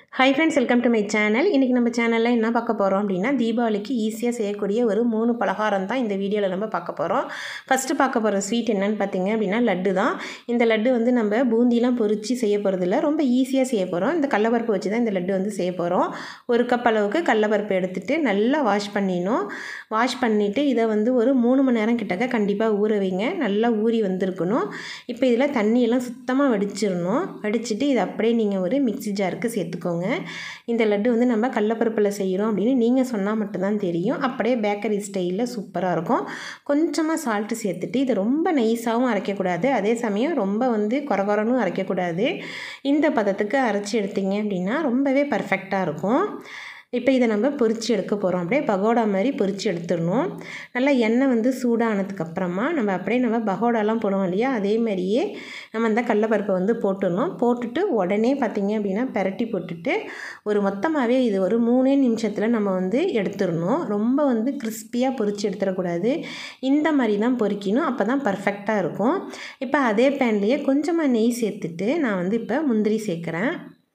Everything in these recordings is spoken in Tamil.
high friends welcome to my channel இன்றைக்கி நம்ம சேனலில் என்ன பார்க்க போகிறோம் அப்படின்னா தீபாவளிக்கு ஈஸியாக செய்யக்கூடிய ஒரு மூணு பலகாரம் தான் இந்த வீடியோவில் நம்ம பார்க்க போகிறோம் ஃபஸ்ட்டு பார்க்க போகிற ஸ்வீட் என்னன்னு பார்த்தீங்க அப்படின்னா லட்டு தான் இந்த லட்டு வந்து நம்ம பூந்திலாம் பொரிச்சு செய்ய போகிறதில்ல ரொம்ப ஈஸியாக செய்ய போகிறோம் இந்த கடலப்பருப்பு வச்சு தான் இந்த லட்டு வந்து செய்ய போகிறோம் ஒரு கப் அளவுக்கு கடலப்பருப்பு எடுத்துகிட்டு நல்லா வாஷ் பண்ணிடணும் வாஷ் பண்ணிவிட்டு இதை வந்து ஒரு மூணு மணி நேரம் கிட்டக்க கண்டிப்பாக ஊற வைங்க நல்லா ஊறி வந்திருக்கணும் இப்போ இதில் தண்ணியெல்லாம் சுத்தமாக வடிச்சிடணும் வடிச்சிட்டு இதை அப்படியே நீங்கள் ஒரு மிக்ஸி ஜாருக்கு சேர்த்துக்கோங்க இந்த லட்டு வந்து நம்ம கடலப்பருப்பில் செய்கிறோம் அப்படின்னு நீங்கள் சொன்னால் மட்டும்தான் தெரியும் அப்படியே பேக்கரி ஸ்டைலில் சூப்பராக இருக்கும் கொஞ்சமாக சால்ட்டு சேர்த்துட்டு இதை ரொம்ப நைஸாகவும் அரைக்கக்கூடாது அதே சமயம் ரொம்ப வந்து குறகுறனும் அரைக்கக்கூடாது இந்த பதத்துக்கு அரைச்சி எடுத்தீங்க அப்படின்னா ரொம்பவே பர்ஃபெக்டாக இருக்கும் இப்போ இதை நம்ம பொரித்து எடுக்க போகிறோம் அப்படியே பகோடா மாதிரி பொரித்து எடுத்துடணும் நல்லா எண்ணெய் வந்து சூடானதுக்கப்புறமா நம்ம அப்படியே நம்ம பகோடாலாம் போடுவோம் இல்லையா அதே மாதிரியே நம்ம அந்த கடலப்பருப்பை வந்து போட்டுடணும் போட்டுட்டு உடனே பார்த்திங்க அப்படின்னா பெரட்டி போட்டுட்டு ஒரு மொத்தமாகவே இது ஒரு மூணே நிமிஷத்தில் நம்ம வந்து எடுத்துடணும் ரொம்ப வந்து கிறிஸ்பியாக பொரித்து எடுத்துடக்கூடாது இந்த மாதிரி தான் பொரிக்கணும் அப்போ தான் பர்ஃபெக்டாக இருக்கும் இப்போ அதே பேன்லேயே கொஞ்சமாக நெய் சேர்த்துட்டு நான் வந்து இப்போ முந்திரி சேர்க்குறேன்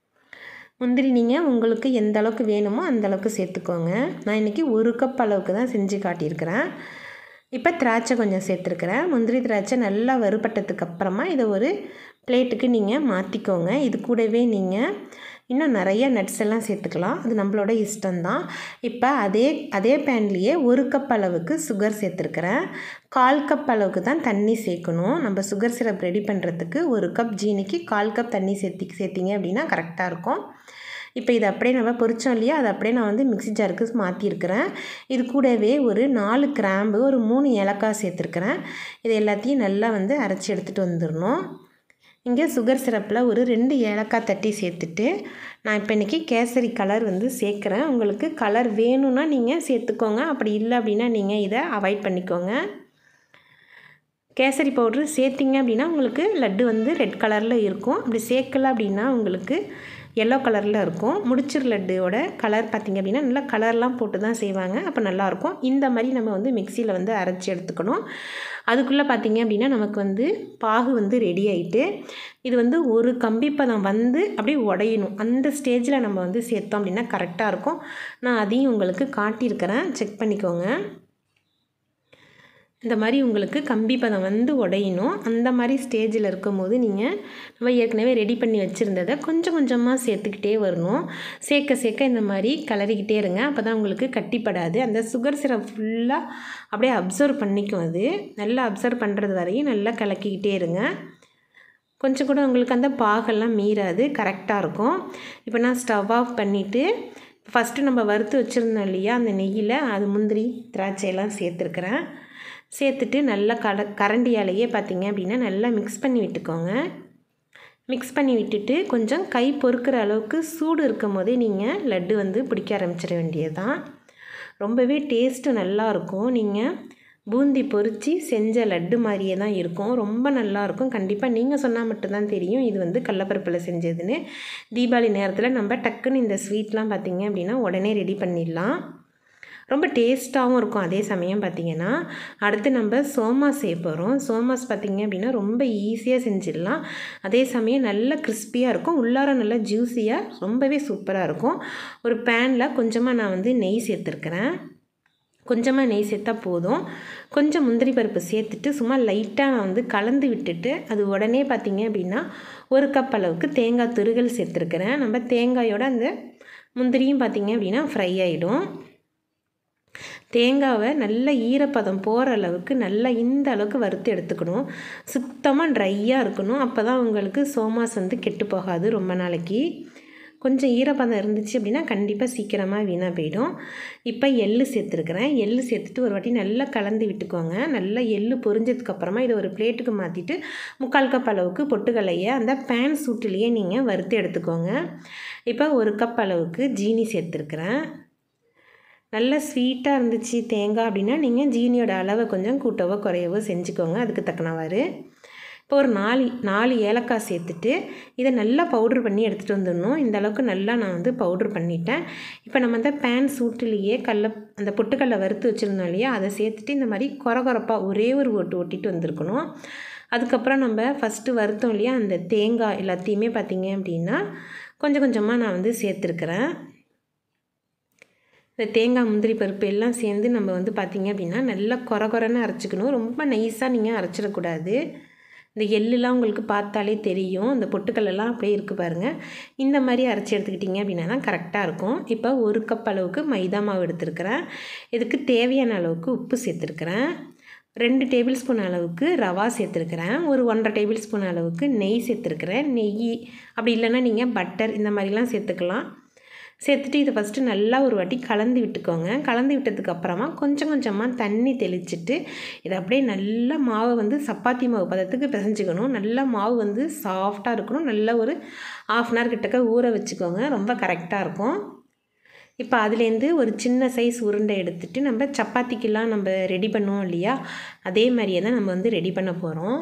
முந்திரி நீங்கள் உங்களுக்கு எந்த அளவுக்கு வேணுமோ அந்த அளவுக்கு சேர்த்துக்கோங்க நான் இன்றைக்கி ஒரு கப் அளவுக்கு தான் செஞ்சு காட்டியிருக்கிறேன் இப்போ திராட்சை கொஞ்சம் சேர்த்துருக்குறேன் முந்திரி திராட்சை நல்லா வறுபட்டதுக்கு அப்புறமா இதை ஒரு பிளேட்டுக்கு நீங்கள் மாற்றிக்கோங்க இது கூடவே நீங்கள் இன்னும் நிறைய நட்ஸ் எல்லாம் சேர்த்துக்கலாம் அது நம்மளோட இஷ்டம்தான் இப்போ அதே அதே பேன்லேயே ஒரு கப் அளவுக்கு சுகர் சேர்த்துருக்குறேன் கால் கப் அளவுக்கு தான் தண்ணி சேர்க்கணும் நம்ம சுகர் சிரப் ரெடி பண்ணுறதுக்கு ஒரு கப் ஜீனிக்கு கால் கப் தண்ணி சேர்த்தி சேர்த்திங்க அப்படின்னா கரெக்டாக இருக்கும் இப்போ இதை அப்படியே நம்ம பொரிச்சோம் இல்லையா அதை அப்படியே நான் வந்து மிக்ஸி ஜாருக்கு மாற்றிருக்கிறேன் இது கூடவே ஒரு நாலு கிராம்பு ஒரு மூணு ஏலக்காய் சேர்த்துருக்குறேன் இது எல்லாத்தையும் நல்லா வந்து அரைச்சி எடுத்துகிட்டு வந்துடணும் இங்கே சுகர் சிரப்பில் ஒரு ரெண்டு ஏலக்காய் தட்டி சேர்த்துட்டு நான் இப்போ இன்றைக்கி கேசரி கலர் வந்து சேர்க்குறேன் உங்களுக்கு கலர் வேணும்னா நீங்கள் சேர்த்துக்கோங்க அப்படி இல்லை அப்படின்னா நீங்கள் இதை அவாய்ட் பண்ணிக்கோங்க கேசரி பவுட்ரு சேர்த்திங்க அப்படின்னா உங்களுக்கு லட்டு வந்து ரெட் கலரில் இருக்கும் அப்படி சேர்க்கல அப்படின்னா உங்களுக்கு எல்லோ கலரில் இருக்கும் முடிச்சிரு லட்டுவோட கலர் பார்த்திங்க அப்படின்னா நல்லா கலர்லாம் போட்டு தான் செய்வாங்க அப்போ நல்லாயிருக்கும் இந்த மாதிரி நம்ம வந்து மிக்சியில் வந்து அரைச்சி எடுத்துக்கணும் அதுக்குள்ளே பார்த்திங்க அப்படின்னா நமக்கு வந்து பாகு வந்து ரெடி ஆகிட்டு இது வந்து ஒரு கம்பி பதம் வந்து அப்படியே உடையணும் அந்த ஸ்டேஜில் நம்ம வந்து சேர்த்தோம் அப்படின்னா கரெக்டாக இருக்கும் நான் அதையும் உங்களுக்கு காட்டியிருக்கிறேன் செக் பண்ணிக்கோங்க இந்த மாதிரி உங்களுக்கு கம்பி பதம் வந்து உடையணும் அந்த மாதிரி ஸ்டேஜில் இருக்கும்போது நீங்கள் நம்ம ஏற்கனவே ரெடி பண்ணி வச்சுருந்ததை கொஞ்சம் கொஞ்சமாக சேர்த்துக்கிட்டே வரணும் சேர்க்க சேர்க்க இந்த மாதிரி கலரிக்கிட்டே இருங்க அப்போ தான் உங்களுக்கு கட்டிப்படாது அந்த சுகர் சிரப் ஃபுல்லாக அப்படியே அப்சர்வ் பண்ணிக்கும் அது நல்லா அப்சர்வ் பண்ணுறது வரையும் நல்லா கலக்கிக்கிட்டே இருங்க கொஞ்சம் கூட உங்களுக்கு அந்த பாகெல்லாம் மீறாது கரெக்டாக இருக்கும் இப்போ நான் ஸ்டவ் ஆஃப் பண்ணிவிட்டு ஃபஸ்ட்டு நம்ம வறுத்து வச்சுருந்தோம் இல்லையா அந்த நெய்யில் அது முந்திரி திராட்சையெல்லாம் சேர்த்துருக்குறேன் சேர்த்துட்டு நல்லா கட கரண்டியாலேயே பார்த்திங்க அப்படின்னா நல்லா மிக்ஸ் பண்ணி விட்டுக்கோங்க மிக்ஸ் பண்ணி விட்டுட்டு கொஞ்சம் கை பொறுக்கிற அளவுக்கு சூடு இருக்கும் போதே நீங்கள் லட்டு வந்து பிடிக்க ஆரம்பிச்சிட வேண்டியது தான் ரொம்பவே டேஸ்ட்டு நல்லாயிருக்கும் நீங்கள் பூந்தி பொறிச்சி செஞ்ச லட்டு மாதிரியே தான் இருக்கும் ரொம்ப நல்லாயிருக்கும் கண்டிப்பாக நீங்கள் சொன்னால் மட்டும்தான் தெரியும் இது வந்து கடலப்பருப்பில் செஞ்சதுன்னு தீபாவளி நேரத்தில் நம்ம டக்குன்னு இந்த ஸ்வீட்லாம் பார்த்திங்க அப்படின்னா உடனே ரெடி பண்ணிடலாம் ரொம்ப டேஸ்ட்டாகவும் இருக்கும் அதே சமயம் பார்த்திங்கன்னா அடுத்து நம்ம சோமாஸ் செய்ய போகிறோம் சோமாஸ் பார்த்திங்க அப்படின்னா ரொம்ப ஈஸியாக செஞ்சிடலாம் அதே சமயம் நல்ல கிறிஸ்பியாக இருக்கும் உள்ளார நல்லா ஜூஸியாக ரொம்பவே சூப்பராக இருக்கும் ஒரு பேனில் கொஞ்சமாக நான் வந்து நெய் சேர்த்துருக்குறேன் கொஞ்சமாக நெய் சேர்த்தா போதும் கொஞ்சம் முந்திரி பருப்பு சேர்த்துட்டு சும்மா லைட்டாக நான் வந்து கலந்து விட்டுட்டு அது உடனே பார்த்திங்க அப்படின்னா ஒரு கப் அளவுக்கு தேங்காய் துருகல் சேர்த்துருக்குறேன் நம்ம தேங்காயோட அந்த முந்திரியும் பார்த்திங்க அப்படின்னா ஃப்ரை ஆகிடும் தேங்காவை நல்ல ஈரப்பதம் போகிற அளவுக்கு நல்லா இந்த அளவுக்கு வறுத்து எடுத்துக்கணும் சுத்தமாக ட்ரையாக இருக்கணும் அப்போ தான் உங்களுக்கு சோமாஸ் வந்து கெட்டு போகாது ரொம்ப நாளைக்கு கொஞ்சம் ஈரப்பதம் இருந்துச்சு அப்படின்னா கண்டிப்பாக சீக்கிரமாக வீணாக போயிடும் இப்போ எள்ளு சேர்த்துருக்குறேன் எள்ளு சேர்த்துட்டு ஒரு வாட்டி நல்லா கலந்து விட்டுக்கோங்க நல்லா எள்ளு பொரிஞ்சதுக்கப்புறமா இதை ஒரு பிளேட்டுக்கு மாற்றிட்டு முக்கால் கப் அளவுக்கு பொட்டுக்கலையை அந்த பேன் சூட்டிலேயே நீங்கள் வறுத்து எடுத்துக்கோங்க இப்போ ஒரு கப் அளவுக்கு ஜீனி சேர்த்துருக்குறேன் நல்ல ஸ்வீட்டாக இருந்துச்சு தேங்காய் அப்படின்னா நீங்கள் ஜீனியோட அளவை கொஞ்சம் கூட்டவோ குறையவோ செஞ்சுக்கோங்க அதுக்கு தக்கனவாறு இப்போ ஒரு நாலு நாலு ஏலக்காய் சேர்த்துட்டு இதை நல்லா பவுட்ரு பண்ணி எடுத்துகிட்டு வந்துடணும் இந்த அளவுக்கு நல்லா நான் வந்து பவுட்ரு பண்ணிட்டேன் இப்போ நம்ம அந்த பேன் சூட்டிலேயே கடல அந்த பொட்டுக்கடலை வறுத்து வச்சுருந்தோம் இல்லையா அதை சேர்த்துட்டு இந்த மாதிரி குறை குறைப்பாக ஒரே ஒரு ஓட்டு ஒட்டிட்டு வந்திருக்கணும் அதுக்கப்புறம் நம்ம ஃபஸ்ட்டு வறுத்தோம் இல்லையா அந்த தேங்காய் எல்லாத்தையுமே பார்த்திங்க அப்படின்னா கொஞ்சம் கொஞ்சமாக நான் வந்து சேர்த்துருக்குறேன் இந்த தேங்காய் முந்திரி பருப்பு எல்லாம் சேர்ந்து நம்ம வந்து பார்த்திங்க அப்படின்னா நல்லா கொர கொரன்னு அரைச்சிக்கணும் ரொம்ப நைஸாக நீங்கள் அரைச்சிடக்கூடாது இந்த எள்ளுலாம் உங்களுக்கு பார்த்தாலே தெரியும் இந்த பொட்டுக்கல்லாம் அப்படியே இருக்குது பாருங்கள் இந்த மாதிரி அரைச்சி எடுத்துக்கிட்டிங்க அப்படின்னா தான் கரெக்டாக இருக்கும் இப்போ ஒரு கப் அளவுக்கு மைதா மாவு எடுத்துருக்கிறேன் இதுக்கு தேவையான அளவுக்கு உப்பு சேர்த்துருக்குறேன் ரெண்டு டேபிள் ஸ்பூன் அளவுக்கு ரவா சேர்த்துருக்குறேன் ஒரு ஒன்றரை டேபிள் ஸ்பூன் அளவுக்கு நெய் சேர்த்துருக்குறேன் நெய் அப்படி இல்லைன்னா நீங்கள் பட்டர் இந்த மாதிரிலாம் சேர்த்துக்கலாம் சேர்த்துட்டு இதை ஃபஸ்ட்டு நல்லா ஒரு வாட்டி கலந்து விட்டுக்கோங்க கலந்து விட்டதுக்கு அப்புறமா கொஞ்சம் கொஞ்சமாக தண்ணி தெளிச்சிட்டு இதை அப்படியே நல்லா மாவை வந்து சப்பாத்தி மாவு பதத்துக்கு பிசைஞ்சிக்கணும் நல்லா மாவு வந்து சாஃப்டாக இருக்கணும் நல்ல ஒரு ஆஃப் அன் ஹவர் கிட்டக்க ஊற வச்சுக்கோங்க ரொம்ப கரெக்டாக இருக்கும் இப்போ அதுலேருந்து ஒரு சின்ன சைஸ் உருண்டை எடுத்துகிட்டு நம்ம சப்பாத்திக்கெல்லாம் நம்ம ரெடி பண்ணுவோம் இல்லையா அதே மாதிரியே தான் நம்ம வந்து ரெடி பண்ண போகிறோம்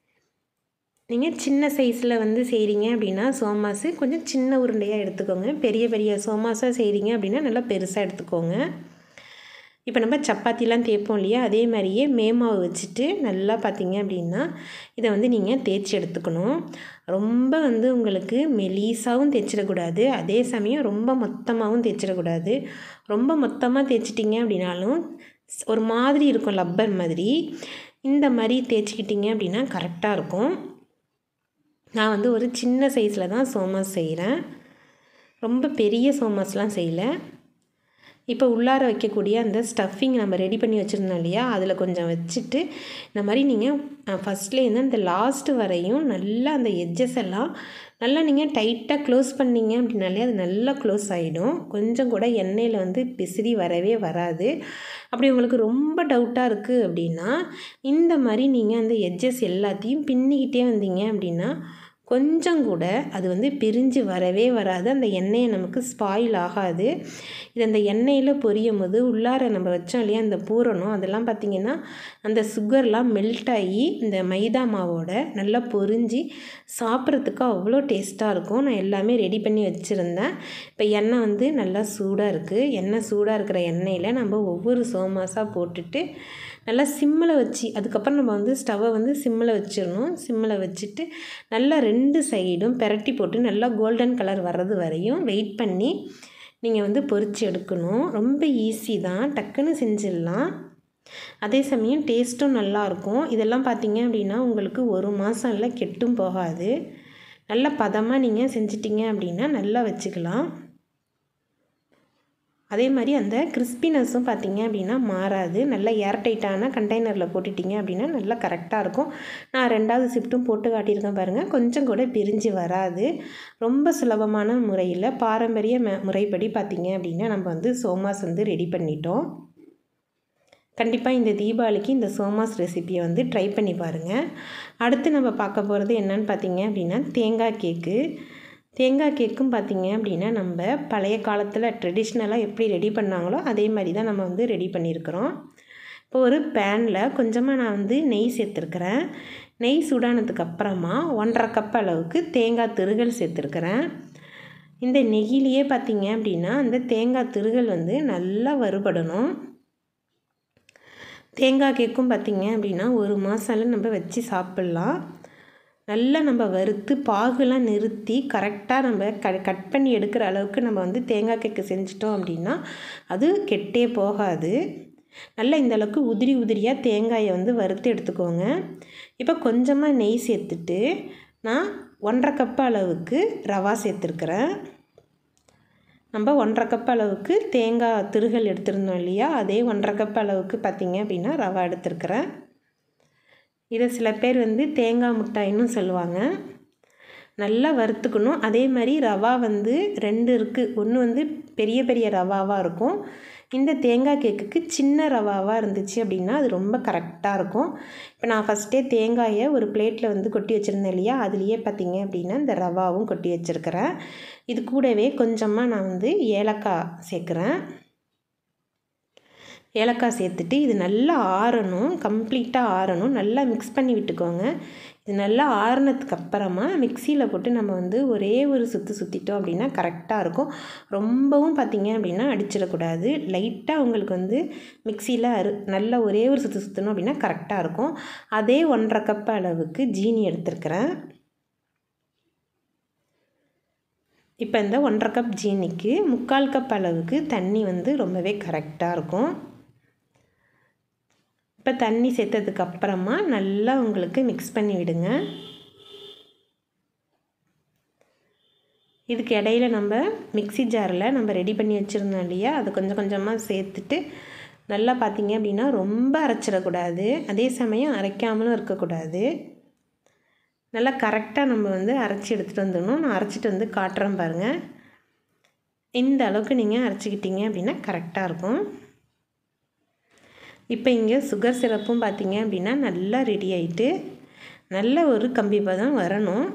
நீங்கள் சின்ன சைஸில் வந்து செய்கிறீங்க அப்படின்னா சோமாஸு கொஞ்சம் சின்ன உருண்டையாக எடுத்துக்கோங்க பெரிய பெரிய சோமாஸாக செய்கிறீங்க அப்படின்னா நல்லா பெருசாக எடுத்துக்கோங்க இப்போ நம்ம சப்பாத்திலாம் தேய்ப்போம் இல்லையா அதே மாதிரியே மேமாவு வச்சுட்டு நல்லா பார்த்தீங்க அப்படின்னா இதை வந்து நீங்கள் தேய்ச்சி எடுத்துக்கணும் ரொம்ப வந்து உங்களுக்கு மெலீஸாகவும் தேய்ச்சிடக்கூடாது அதே சமயம் ரொம்ப மொத்தமாகவும் தேய்ச்சிடக்கூடாது ரொம்ப மொத்தமாக தேய்ச்சிட்டிங்க அப்படின்னாலும் ஒரு மாதிரி இருக்கும் லப்பர் மாதிரி இந்த மாதிரி தேய்ச்சிக்கிட்டிங்க அப்படின்னா கரெக்டாக இருக்கும் நான் வந்து ஒரு சின்ன சைஸில் தான் சோமாஸ் செய்கிறேன் ரொம்ப பெரிய சோமாஸ்லாம் செய்யலை இப்போ உள்ளார வைக்கக்கூடிய அந்த ஸ்டஃபிங் நம்ம ரெடி பண்ணி வச்சுருந்தோம் இல்லையா அதில் கொஞ்சம் வச்சுட்டு இந்த மாதிரி நீங்கள் ஃபஸ்ட்லேருந்து அந்த லாஸ்ட்டு வரையும் நல்லா அந்த எட்ஜஸ் எல்லாம் நல்லா நீங்கள் டைட்டாக க்ளோஸ் பண்ணிங்க அப்படின்னாலே அது நல்லா க்ளோஸ் ஆகிடும் கொஞ்சம் கூட எண்ணெயில் வந்து பிசிறி வரவே வராது அப்படி உங்களுக்கு ரொம்ப டவுட்டாக இருக்குது அப்படின்னா இந்த மாதிரி நீங்கள் அந்த எட்ஜஸ் எல்லாத்தையும் பின்னிக்கிட்டே வந்தீங்க அப்படின்னா கொஞ்சம் கூட அது வந்து பிரிஞ்சு வரவே வராது அந்த எண்ணெயை நமக்கு ஸ்பாயில் ஆகாது இது அந்த எண்ணெயில் பொரியும் போது உள்ளார நம்ம வச்சோம் இல்லையா அந்த பூரணம் அதெல்லாம் பார்த்திங்கன்னா அந்த சுகர்லாம் மெல்ட் ஆகி இந்த மைதா மாவோட நல்லா பொரிஞ்சு சாப்பிட்றதுக்கு அவ்வளோ டேஸ்ட்டாக இருக்கும் நான் எல்லாமே ரெடி பண்ணி வச்சுருந்தேன் இப்போ எண்ணெய் வந்து நல்லா சூடாக இருக்குது எண்ணெய் சூடாக இருக்கிற எண்ணெயில் நம்ம ஒவ்வொரு சோமாஸாக போட்டுட்டு நல்லா சிம்மில் வச்சு அதுக்கப்புறம் நம்ம வந்து ஸ்டவ்வை வந்து சிம்மில் வச்சிடணும் சிம்மில் வச்சுட்டு நல்லா ரெண்டு சைடும் பெரட்டி போட்டு நல்லா கோல்டன் கலர் வர்றது வரையும் வெயிட் பண்ணி நீங்கள் வந்து பொரித்து எடுக்கணும் ரொம்ப ஈஸி தான் டக்குன்னு செஞ்சிடலாம் அதே சமயம் டேஸ்ட்டும் நல்லாயிருக்கும் இதெல்லாம் பார்த்தீங்க அப்படின்னா உங்களுக்கு ஒரு மாதம் இல்லை கெட்டும் போகாது நல்ல பதமாக நீங்கள் செஞ்சிட்டிங்க அப்படின்னா நல்லா வச்சுக்கலாம் அதே மாதிரி அந்த கிறிஸ்பினஸும் பார்த்தீங்க அப்படின்னா மாறாது நல்லா ஏர்டைட்டான கண்டெய்னரில் போட்டுட்டிங்க அப்படின்னா நல்லா கரெக்டாக இருக்கும் நான் ரெண்டாவது ஷிஃப்ட்டும் போட்டு காட்டியிருக்கேன் பாருங்கள் கொஞ்சம் கூட பிரிஞ்சு வராது ரொம்ப சுலபமான முறையில் பாரம்பரிய ம முறைப்படி பார்த்தீங்க அப்படின்னா நம்ம வந்து சோமாஸ் வந்து ரெடி பண்ணிட்டோம் கண்டிப்பாக இந்த தீபாவளிக்கு இந்த சோமாஸ் ரெசிப்பியை வந்து ட்ரை பண்ணி பாருங்கள் அடுத்து நம்ம பார்க்க போகிறது என்னன்னு பார்த்தீங்க அப்படின்னா தேங்காய் கேக்கு தேங்காய் கேக்கும் பார்த்திங்க அப்படின்னா நம்ம பழைய காலத்தில் ட்ரெடிஷ்னலாக எப்படி ரெடி பண்ணாங்களோ அதே மாதிரி தான் நம்ம வந்து ரெடி பண்ணியிருக்கிறோம் இப்போ ஒரு பேனில் கொஞ்சமாக நான் வந்து நெய் சேர்த்துருக்குறேன் நெய் சூடானதுக்கு அப்புறமா ஒன்றரை கப் அளவுக்கு தேங்காய் திருகல் சேர்த்துருக்குறேன் இந்த நெய்யிலேயே பார்த்திங்க அப்படின்னா அந்த தேங்காய் திருகல் வந்து நல்லா வறுபடணும் தேங்காய் கேக்கும் பார்த்திங்க அப்படின்னா ஒரு மாதம்ல நம்ம வச்சு சாப்பிட்லாம் நல்லா நம்ம வறுத்து பாகுலாம் நிறுத்தி கரெக்டாக நம்ம க கட் பண்ணி எடுக்கிற அளவுக்கு நம்ம வந்து தேங்காய் கேக்கு செஞ்சிட்டோம் அப்படின்னா அது கெட்டே போகாது நல்லா இந்த அளவுக்கு உதிரி உதிரியாக தேங்காயை வந்து வறுத்து எடுத்துக்கோங்க இப்போ கொஞ்சமாக நெய் சேர்த்துட்டு நான் ஒன்றரை கப் அளவுக்கு ரவா சேர்த்துருக்குறேன் நம்ம ஒன்றரை கப் அளவுக்கு தேங்காய் திருகல் எடுத்திருந்தோம் இல்லையா அதே ஒன்றரை கப் அளவுக்கு பார்த்திங்க அப்படின்னா ரவா எடுத்துருக்குறேன் இதை சில பேர் வந்து தேங்காய் மிட்டாயின்னு சொல்லுவாங்க நல்லா வறுத்துக்கணும் அதே மாதிரி ரவா வந்து ரெண்டு இருக்குது ஒன்று வந்து பெரிய பெரிய ரவாவாக இருக்கும் இந்த தேங்காய் கேக்குக்கு சின்ன ரவாவாக இருந்துச்சு அப்படின்னா அது ரொம்ப கரெக்டாக இருக்கும் இப்போ நான் ஃபஸ்ட்டே தேங்காயை ஒரு பிளேட்டில் வந்து கொட்டி வச்சுருந்தேன் இல்லையா அதுலேயே பார்த்தீங்க அப்படின்னா இந்த ரவாவும் கொட்டி வச்சுருக்கிறேன் இது கூடவே கொஞ்சமாக நான் வந்து ஏலக்காய் சேர்க்குறேன் ஏலக்காய் சேர்த்துட்டு இது நல்லா ஆறணும் கம்ப்ளீட்டாக ஆறணும் நல்லா மிக்ஸ் பண்ணி விட்டுக்கோங்க இது நல்லா ஆறுனதுக்கு அப்புறமா மிக்சியில் போட்டு நம்ம வந்து ஒரே ஒரு சுற்று சுற்றிட்டோம் அப்படின்னா கரெக்டாக இருக்கும் ரொம்பவும் பார்த்திங்க அப்படின்னா அடிச்சிடக்கூடாது லைட்டாக உங்களுக்கு வந்து மிக்சியில் அரு நல்லா ஒரே ஒரு சுற்று சுற்றணும் அப்படின்னா கரெக்டாக இருக்கும் அதே ஒன்றரை கப் அளவுக்கு ஜீனி எடுத்துருக்கிறேன் இப்போ இந்த ஒன்றரை கப் ஜீனிக்கு முக்கால் கப் அளவுக்கு தண்ணி வந்து ரொம்பவே கரெக்டாக இருக்கும் இப்போ தண்ணி சேர்த்ததுக்கு அப்புறமா நல்லா உங்களுக்கு மிக்ஸ் பண்ணி விடுங்க இதுக்கு இடையில நம்ம மிக்சி ஜாரில் நம்ம ரெடி பண்ணி வச்சுருந்தோம் இல்லையா அதை கொஞ்சம் கொஞ்சமாக சேர்த்துட்டு நல்லா பார்த்தீங்க அப்படின்னா ரொம்ப அரைச்சிடக்கூடாது அதே சமயம் அரைக்காமலும் இருக்கக்கூடாது நல்லா கரெக்டாக நம்ம வந்து அரைச்சி எடுத்துகிட்டு வந்துடணும் நான் அரைச்சிட்டு வந்து காட்டுறேன் பாருங்கள் இந்த அளவுக்கு நீங்கள் அரைச்சிக்கிட்டீங்க அப்படின்னா கரெக்டாக இருக்கும் இப்போ இங்கே சுகர் சிரப்பும் பார்த்தீங்க அப்படின்னா நல்லா ரெடி ஆகிட்டு நல்ல ஒரு கம்பி பதம் வரணும்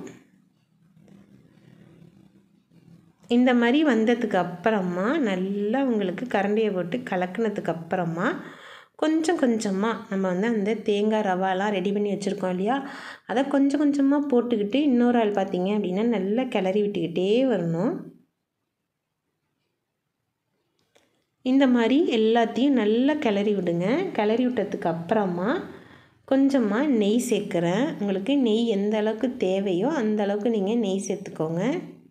இந்த மாதிரி வந்ததுக்கு அப்புறமா நல்லா உங்களுக்கு கரண்டியை போட்டு கலக்கினதுக்கு அப்புறமா கொஞ்சம் கொஞ்சமாக நம்ம வந்து அந்த தேங்காய் ரவாலாம் ரெடி பண்ணி வச்சுருக்கோம் இல்லையா அதை கொஞ்சம் கொஞ்சமாக போட்டுக்கிட்டு இன்னொரு ஆள் பார்த்தீங்க அப்படின்னா நல்லா கிளறி விட்டுக்கிட்டே வரணும் இந்த மாதிரி எல்லாத்தையும் நல்லா கிளறி விடுங்க கிளறி விட்டதுக்கு அப்புறமா கொஞ்சமாக நெய் சேர்க்குறேன் உங்களுக்கு நெய் எந்த அளவுக்கு தேவையோ அந்த அளவுக்கு நீங்கள் நெய் சேர்த்துக்கோங்க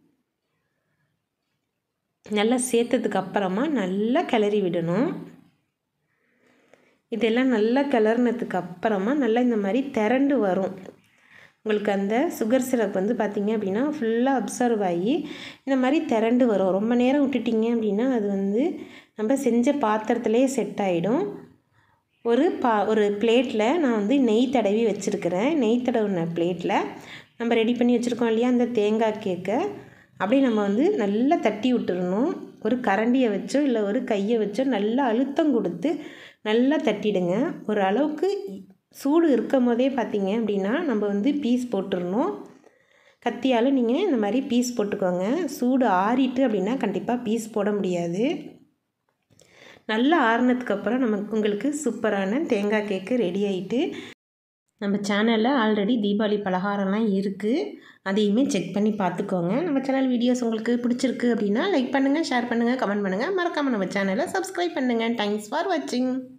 நல்லா சேர்த்ததுக்கு அப்புறமா நல்லா கிளறி விடணும் இதெல்லாம் நல்லா கிளறினதுக்கு அப்புறமா நல்லா இந்த மாதிரி திரண்டு வரும் உங்களுக்கு அந்த சுகர் சிரப் வந்து பார்த்திங்க அப்படின்னா ஃபுல்லாக அப்சர்வ் ஆகி இந்த மாதிரி திரண்டு வரும் ரொம்ப நேரம் விட்டுட்டிங்க அப்படின்னா அது வந்து நம்ம செஞ்ச பாத்திரத்துலேயே செட் ஆகிடும் ஒரு பா ஒரு பிளேட்டில் நான் வந்து நெய் தடவி வச்சுருக்கிறேன் நெய் தடவின பிளேட்டில் நம்ம ரெடி பண்ணி வச்சுருக்கோம் இல்லையா அந்த தேங்காய் கேக்கை அப்படியே நம்ம வந்து நல்லா தட்டி விட்டுறணும் ஒரு கரண்டியை வச்சோ இல்லை ஒரு கையை வச்சோ நல்லா அழுத்தம் கொடுத்து நல்லா தட்டிடுங்க ஒரு அளவுக்கு சூடு இருக்கும் போதே பார்த்தீங்க அப்படின்னா நம்ம வந்து பீஸ் போட்டுடணும் கத்தியால் நீங்கள் இந்த மாதிரி பீஸ் போட்டுக்கோங்க சூடு ஆறிட்டு அப்படின்னா கண்டிப்பாக பீஸ் போட முடியாது நல்லா ஆறுனதுக்கப்புறம் நமக்கு உங்களுக்கு சூப்பரான தேங்காய் கேக்கு ரெடி ஆகிட்டு நம்ம சேனலில் ஆல்ரெடி தீபாவளி பலகாரம்லாம் இருக்குது அதையுமே செக் பண்ணி பார்த்துக்கோங்க நம்ம சேனல் வீடியோஸ் உங்களுக்கு பிடிச்சிருக்கு அப்படின்னா லைக் பண்ணுங்கள் ஷேர் பண்ணுங்கள் கமெண்ட் பண்ணுங்கள் மறக்காமல் நம்ம சேனலை சப்ஸ்கிரைப் பண்ணுங்கள் தேங்க்ஸ் ஃபார் வாட்சிங்